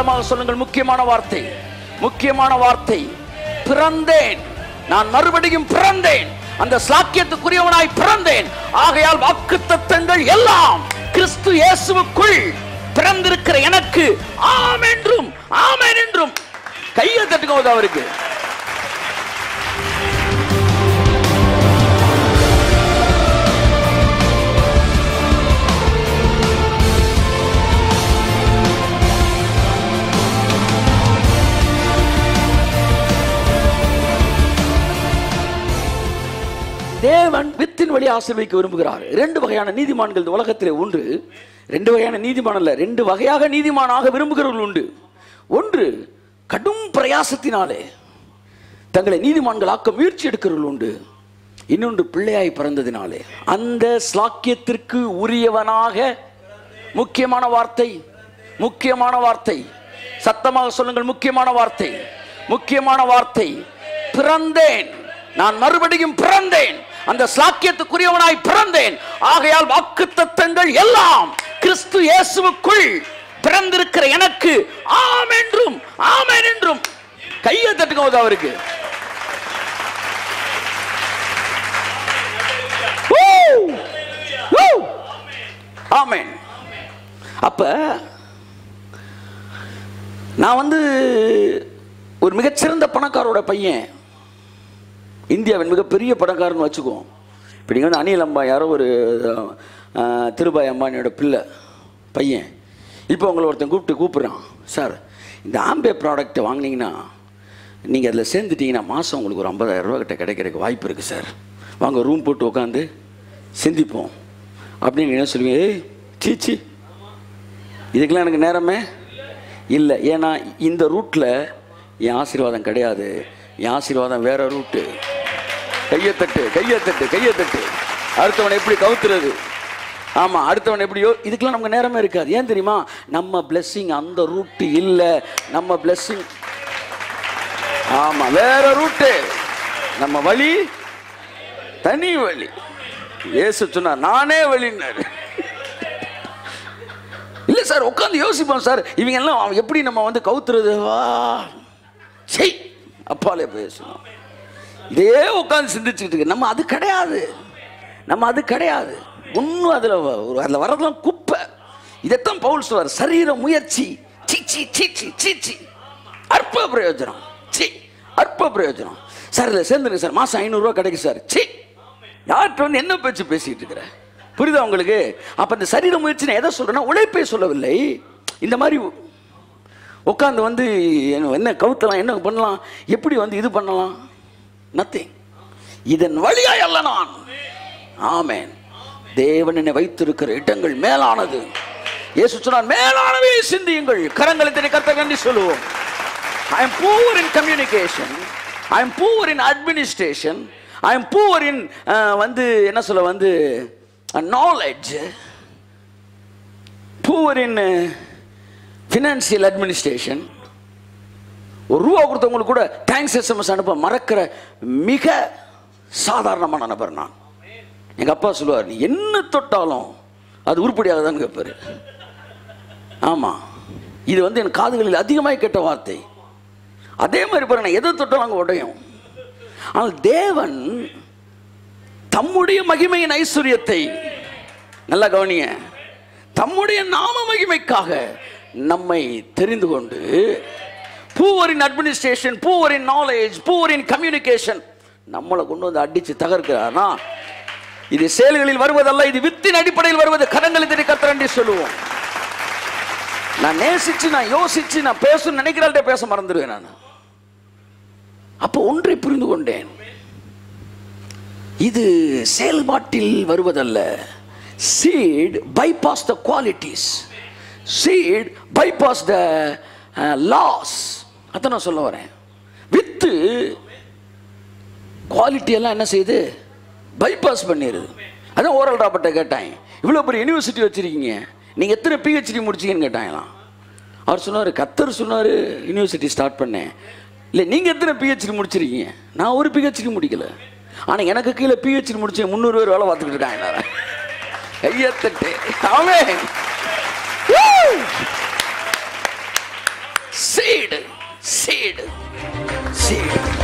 சத்தமாக சொல்லுங்கள் முக்கியமான வார்த்தை முக்கியமான வார்த்தை பிறந்தேன் நான் மறுபடியும் பிறந்தேன் அந்த சாக்கியத்துக்குரியவனாய் பிறந்தேன் ஆகையால் வாக்கு தத்தங்கள் எல்லாம் கிறிஸ்து இயேசுவுக்குள் பிறந்திருக்கிற எனக்கு ஆம் என்றும் ஆமென் என்றும் கையை தட்டுங்க அவருக்கு தேவன் வித்தின் வழி ஆசீர்வதிக்க விரும்புகிறார் ரெண்டு வகையான நீதிமான்கள் இந்த உலகத்திலே உண்டு ரெண்டு வகையான நீதிமான் அல்ல ரெண்டு வகையாக நீதிமானாக விரும்புகிறவர்கள் உண்டு ஒன்று கடும் பிரயாசத்தினாலே தங்களை நீதிமான்களாக்க முயற்சி எடுக்கிறவர்கள் உண்டு இன்னொன்று பிள்ளையாய் பிறந்ததினாலே அந்த ஸ்லாக்கியத்திற்கு உரியவனாக முக்கியமான வார்த்தை முக்கியமான வார்த்தை சத்தமாக சொல்லுங்கள் முக்கியமான வார்த்தை முக்கியமான வார்த்தை பிறந்தேன் நான் மறுபடியும் பிறந்தேன் அந்த சாக்கியத்துக்குரியவனாய் பிறந்தேன் ஆகையால் வாக்கு தத்தங்கள் எல்லாம் கிறிஸ்து இயேசுவுக்குள் பிறந்திருக்கிற எனக்கு ஆம் என்றும் ஆமென் என்றும் கையை தட்டுங்க போது அவருக்கு Woo! Woo! ஆமென் அப்ப நான் வந்து ஒரு மிகச்சிறந்த பணக்காரோட பையன் இந்தியாவின் மிகப்பெரிய பணக்காரன் வச்சுக்குவோம் இப்போ நீங்கள் வந்து அனில் அம்பா யாரோ ஒரு அஹ், திருபாய் அம்பானியோட பிள்ளை பையன் இப்போ உங்களை ஒருத்தன் கூப்பிட்டு கூப்பிட்றான் சார் இந்த ஆம்பே ப்ராடக்ட்டை வாங்கினீங்கன்னா நீங்கள் அதில் சேர்ந்துட்டீங்கன்னா மாதம் உங்களுக்கு ஒரு ஐம்பதாயிரம் ரூபா கிட்ட கிடைக்கிறதுக்கு வாய்ப்பு இருக்குது சார் வாங்க ரூம் போட்டு உட்காந்து சிந்திப்போம் அப்படின்னு என்ன சொல்லுவீங்க ஏய் சீச்சி இதுக்கெல்லாம் எனக்கு நேரமே இல்லை ஏன்னா இந்த ரூட்டில் என் ஆசீர்வாதம் கிடையாது என் ஆசீர்வாதம் வேற ரூட்டு கையத்தட்டு கையத்தட்டு கையத்தட்டு அடுத்தவனை எப்படி கவுத்துறது ஆமாம் அடுத்தவன் எப்படியோ இதுக்கெல்லாம் நமக்கு நேரமே இருக்காது ஏன் தெரியுமா நம்ம blessing அந்த ரூட்டு இல்லை நம்ம blessing ஆமாம் வேற ரூட்டு நம்ம வழி தனி வழி இயேசு சொன்னார் நானே வழின்னாரு இல்லை சார் உட்காந்து யோசிப்போம் சார் இவங்க எல்லாம் அவன் எப்படி நம்ம வந்து கவுத்துறது வா செய் அப்பாலே பேசணும் இதே உட்காந்து சிந்திச்சுக்கிட்டு இருக்கு நம்ம அது கிடையாது நம்ம அது கிடையாது ஒன்றும் அதில் ஒரு அதில் வரதெல்லாம் குப்பை இதைத்தான் பவுல் சொல்வார் சரீர முயற்சி சீச்சி சீச்சி சீச்சி அற்ப பிரயோஜனம் சி அற்ப பிரயோஜனம் சார் இதில் சேர்ந்துருங்க சார் மாதம் ஐநூறுரூவா கிடைக்கும் சார் சி யார்கிட்ட வந்து என்ன பேச்சு பேசிட்டு இருக்கிற புரியுதா உங்களுக்கு அப்போ இந்த சரீர முயற்சி நான் எதை சொல்றேன்னா உழைப்பை சொல்லவில்லை இந்த மாதிரி உட்காந்து வந்து என்ன- என்ன கவுத்தலாம் என்ன பண்ணலாம் எப்படி வந்து இது பண்ணலாம் நத்திங் இதன் வழியாய் அல்ல நான் ஆமென் தேவன் என்னை வைத்திருக்கிற இடங்கள் மேலானது இயேசு சொன்னார் மேலானவே சிந்தியுங்கள் கரங்களை தினை கத்த கண்டி சொல்லுவோம் I am poor in communication I am poor in administration I am poor in வந்து என்ன சொல்ல வந்து knowledge poor in financial administration ஒரு ரூபா கொடுத்தவங்களுக்கு கூட தேங்க்ஸ் எஸ்எம்எஸ் அனுப்ப மறக்கிற மிக சாதாரணமான நபர் நான் எங்கள் அப்பா சொல்லுவார் நீ என்ன தொட்டாலும் அது உருப்படியாகதான் கேட்பாரு ஆமாம் இது வந்து என் காதுகளில் அதிகமாக கேட்ட வார்த்தை அதே மாதிரி பாருங்க நான் எதை தொட்டாலும் அங்கே உடையும் ஆனால் தேவன் தம்முடைய மகிமையின் ஐஸ்வர்யத்தை நல்லா கவனிங்க தம்முடைய நாம மகிமைக்காக நம்மை தெரிந்து கொண்டு poor in administration poor in knowledge poor in communication நம்மளை கொண்டு வந்து அடிச்சு தகர்க்கிறானா இது செயல்களில் வருவதல்ல இது வித்தின் அடிப்படையில் வருவது கரங்களை திரை கத்திரண்டி சொல்லுவோம் நான் நேசிச்சு நான் யோசிச்சு நான் பேசணும்னு நினைக்கிறாள்கிட்ட பேச மறந்துடுவேன் நான் அப்போ ஒன்றை புரிந்து கொண்டேன் இது செயல்பாட்டில் வருவதல்ல seat bypass the qualities seat bypass the loss அதான் நான் சொல்ல வரேன் வித்து குவாலிட்டி எல்லாம் என்ன செய்யுது பைபாஸ் பண்ணிடுது அதான் ஓரல் ராபர்ட்டை கேட்டாங்க இவ்வளோ பெரிய யூனிவர்சிட்டி வச்சுருக்கீங்க நீங்கள் எத்தனை பிஹெச்டி முடிச்சீங்கன்னு கேட்டாங்களாம் அவர் சொன்னார் கத்தர் சொன்னார் யூனிவர்சிட்டி ஸ்டார்ட் பண்ணேன் இல்லை நீங்கள் எத்தனை பிஹெச்டி முடிச்சிருக்கீங்க நான் ஒரு பிஹெச்டி முடிக்கல ஆனால் எனக்கு கீழே பிஹெச்டி முடிச்சு முந்நூறு பேர் வேலை பார்த்துக்கிட்டு இருக்காங்க எல்லாரும். ஐயத்தட்டு ஆமே சரி